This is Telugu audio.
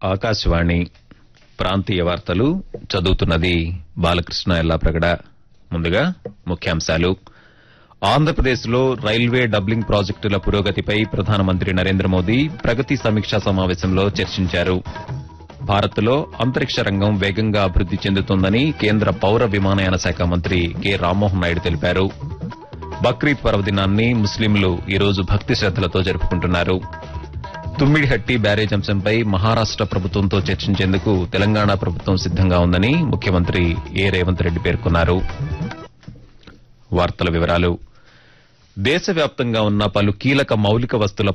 ఆకాశవాణి ప్రాంతీయ వార్తలు చదువుతున్నది బాలకృష్ణ ఎల్లాప్రగడ ముందుగా ముఖ్యాంశాలు ఆంధ్రప్రదేశ్లో రైల్వే డబ్లింగ్ ప్రాజెక్టుల పురోగతిపై ప్రధానమంత్రి నరేంద్ర మోదీ ప్రగతి సమీక్షా సమావేశంలో చర్చించారు భారత్లో అంతరిక్ష రంగం వేగంగా అభివృద్ది చెందుతోందని కేంద్ర పౌర విమానయాన శాఖ మంత్రి కె రామ్మోహన్ నాయుడు తెలిపారు బక్రీద్ పర్వదినాన్ని ముస్లింలు ఈరోజు భక్తి శ్రద్దలతో జరుపుకుంటున్నారు తుమ్మిడిహట్టి బ్యారేజ్ అంశంపై మహారాష్ట ప్రభుత్వంతో చర్చించేందుకు తెలంగాణ ప్రభుత్వం సిద్దంగా ఉందని ముఖ్యమంత్రి ఏ రేవంత్ రెడ్డి పేర్కొన్నారు వార్తల వివరాలు దేశవ్యాప్తంగా ఉన్న పలు కీలక మౌలిక వస్తుల